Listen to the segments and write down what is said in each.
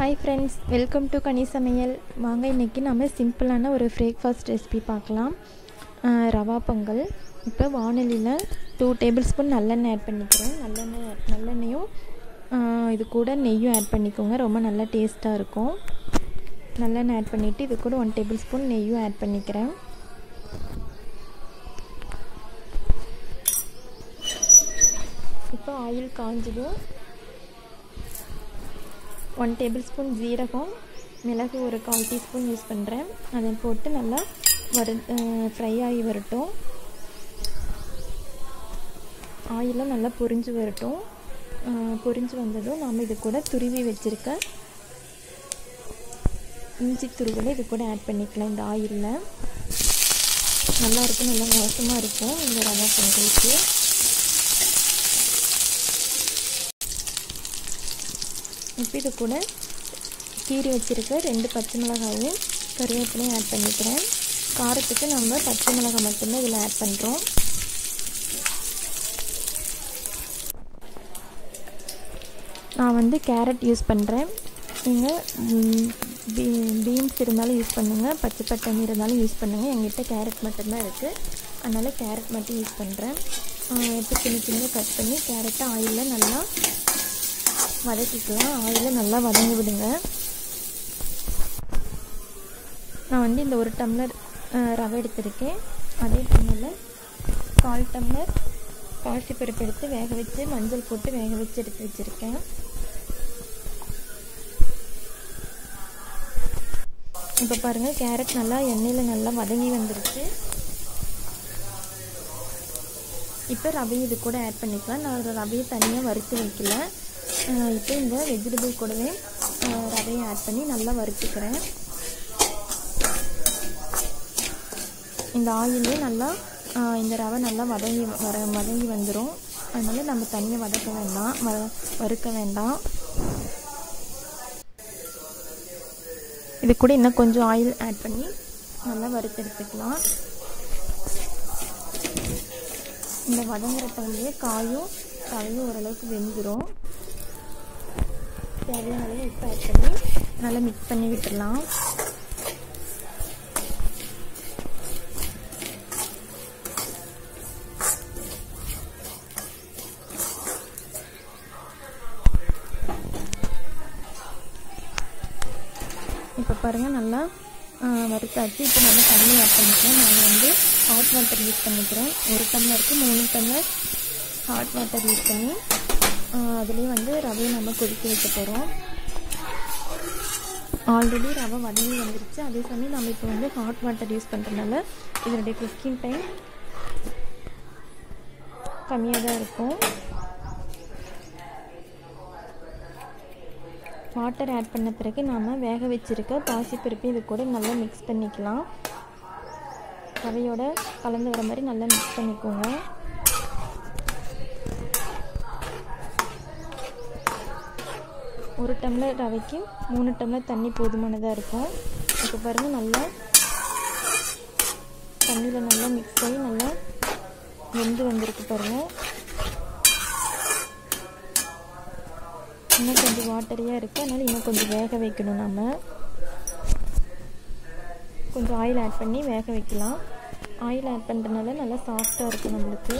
hi friends welcome to கனி சமையல் வாங்க இன்றைக்கி நம்ம சிம்பிளான ஒரு பிரேக்ஃபாஸ்ட் ரெசிபி பார்க்கலாம் அஹ், ரவா பொங்கல் இப்போ வானொலியில் டூ டேபிள் ஸ்பூன் நல்லெண்ணெய் ஆட் பண்ணிக்கிறேன் நல்லெண்ணெய் நல்லெண்ணெயும் அஹ், இது கூட நெய்யும் ஆட் பண்ணிக்கோங்க ரொம்ப நல்லா டேஸ்ட்டாக இருக்கும் நல்லெண்ணெய் ஆட் பண்ணிவிட்டு இது கூட ஒன் டேபிள் ஸ்பூன் நெய்யும் ஆட் பண்ணிக்கிறேன் இப்போ ஆயில் காஞ்சதும் ஒன் டேபிள் ஸ்பூன் ஜீரகம் மிளகு ஒரு கால் டீஸ்பூன் யூஸ் பண்ணுறேன் அதை போட்டு நல்லா வறு ஃப்ரை ஆகி வரட்டும் ஆயிலும் நல்லா பொரிஞ்சு வரட்டும் அஹ் பொரிஞ்சு வந்ததும் நாம் இது கூட துருவி வச்சுருக்க இஞ்சி துருவலை இது கூட ஆட் பண்ணிக்கலாம் இந்த ஆயிலில் நல்லா இருக்கும் நல்லா மோசமாக இருக்கும் இந்த ரவா பொங்கலுக்கு இப்போ இது கூட கீரி வச்சுருக்க ரெண்டு பச்சை மிளகாயும் கருவேப்பிலையும் ஆட் பண்ணிக்கிறேன் காரத்துக்கு நம்ம பச்சை மிளகாய் மட்டும்தான் இதில் ஆட் பண்ணுறோம் நான் வந்து கேரட் யூஸ் பண்ணுறேன் நீங்கள் பீன்ஸ் இருந்தாலும் யூஸ் பண்ணுங்கள் பச்சை பட்டாணி இருந்தாலும் யூஸ் பண்ணுங்கள் எங்கிட்ட கேரட் மட்டும்தான் இருக்குது அதனால் கேரட் மட்டும் யூஸ் பண்ணுறேன் இப்போ சின்ன சின்ன கட் பண்ணி கேரட்டை ஆயிலில் நல்லா வதக்கிக்கலாம் ஆயிலில் நல்லா வதங்கி விடுங்க நான் வந்து இந்த ஒரு டம்ளர் ரவை எடுத்திருக்கேன் அதே டம்ளரில் கால் டம்ளர் பாசிப்பருப்பு எடுத்து வேக வச்சு மஞ்சள் போட்டு வேக வச்சு எடுத்து வச்சுருக்கேன் இப்போ பாருங்கள் கேரட் நல்லா எண்ணெயில் நல்லா வதங்கி வந்துருச்சு இப்போ ரவையை இது கூட ஆட் பண்ணிக்கலாம் நான் ரவையை தனியாக வறுத்து வைக்கல இப்போ இந்த வெஜிடபிள் கூடவே ரவையை ஆட் பண்ணி நல்லா வறுத்துக்கிறேன் இந்த ஆயிலே நல்லா இந்த ரவை நல்லா வதங்கி வர வதங்கி வந்துடும் அதனால் நம்ம தனியாக வதக்க வேண்டாம் வ வறுக்க வேண்டாம் இது கூட இன்னும் கொஞ்சம் ஆயில் ஆட் பண்ணி நல்லா வறுத்தெடுத்துக்கலாம் இந்த வதங்குற டைம்லேயே காயும் ரவையும் ஓரளவுக்கு வெந்துடும் தேவையான அளவு உப்பு ஆட் பண்ணி நல்லா மிக்ஸ் பண்ணி விட்டுடலாம் இப்போ பாருங்கள் நல்லா வறுத்தாச்சு இப்போ நல்லா தண்ணி ஆட் பண்ணிக்கிறேன் நான் வந்து ஹாட் வாட்டர் யூஸ் பண்ணிக்கிறேன் ஒரு டம்ளருக்கு மூணு டம்ளர் ஹாட் வாட்டர் யூஸ் பண்ணி அதுலேயே வந்து ரவையை நம்ம கொதிக்க வைக்க போகிறோம் ஆல்ரெடி ரவை வதங்கி வந்துருச்சு அதே சமயம் நம்ம இப்போ வந்து ஹாட் வாட்டர் யூஸ் பண்ணுறதுனால இதனுடைய குக்கிங் டைம் கம்மியாக தான் இருக்கும் வாட்டர் ஆட் பண்ண பிறகு நாம் வேக வச்சுருக்க பாசிப்பருப்பு இது கூட நல்லா மிக்ஸ் பண்ணிக்கலாம் ரவையோட கலந்து வர மாதிரி நல்லா மிக்ஸ் பண்ணிக்கோங்க ஒரு டம்ளர் ரவைக்கு மூணு டம்ளர் தண்ணி போதுமானதாக இருக்கும் இப்போ பாருங்கள் நல்லா தண்ணியில் நல்லா மிக்ஸ் ஆகி நல்லா வெந்து வந்திருக்கு பாருங்கள் இன்னும் கொஞ்சம் வாட்டரியாக இருக்குது அதனால் இன்னும் கொஞ்சம் வேக வைக்கணும் நம்ம கொஞ்சம் ஆயில் ஆட் பண்ணி வேக வைக்கலாம் ஆயில் ஆட் பண்ணுறதுனால நல்லா சாஃப்டாக இருக்கும் நம்மளுக்கு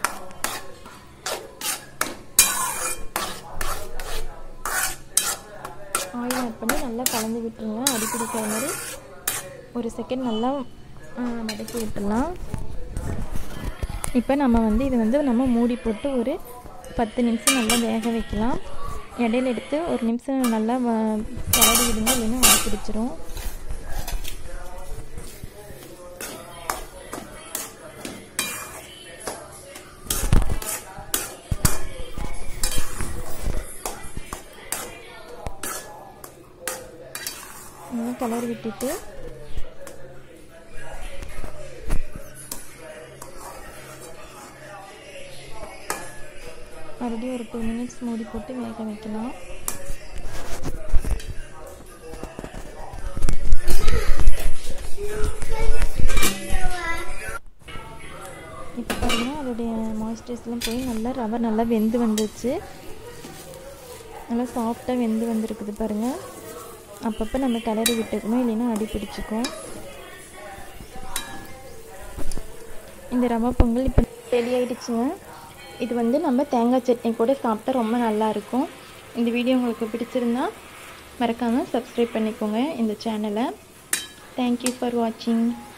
ஆயில் ஆட் பண்ணி நல்லா கலந்து விட்டுருங்க அடிப்பிடிக்கிற மாதிரி ஒரு செகண்ட் நல்லா வதக்கி விட்டுடலாம் இப்போ நம்ம வந்து இது வந்து நம்ம மூடி போட்டு ஒரு பத்து நிமிஷம் நல்லா வேக வைக்கலாம் இடையில எடுத்து ஒரு நிமிஷம் நல்லா கிளறி விடுங்க இல்லைன்னா அடி பிடிச்சிரும் கிளறி விட்டுட்டு மறுபடியும் ஒரு டூ மினிட்ஸ் மூடி போட்டு வேக வைக்கலாம் இப்போ பாருங்கள் அதோடைய மாய்ஸ்சரைஸ்லாம் போய் நல்லா ரவை நல்லா வெந்து வந்துச்சு நல்லா சாஃப்டாக வெந்து வந்திருக்குது பாருங்கள் அப்பப்போ நம்ம கிளறி விட்டுக்கணும் இல்லைன்னா அடி பிடிச்சிக்கும் இந்த ரவா பொங்கல் இப்போ ரெடி ஆகிடுச்சுங்க இது வந்து நம்ம தேங்காய் சட்னி கூட சாப்பிட்டா ரொம்ப நல்லாயிருக்கும் இந்த வீடியோ உங்களுக்கு பிடிச்சிருந்தா மறக்காமல் சப்ஸ்கிரைப் பண்ணிக்கோங்க இந்த சேனலை தேங்க்யூ ஃபார் வாட்சிங்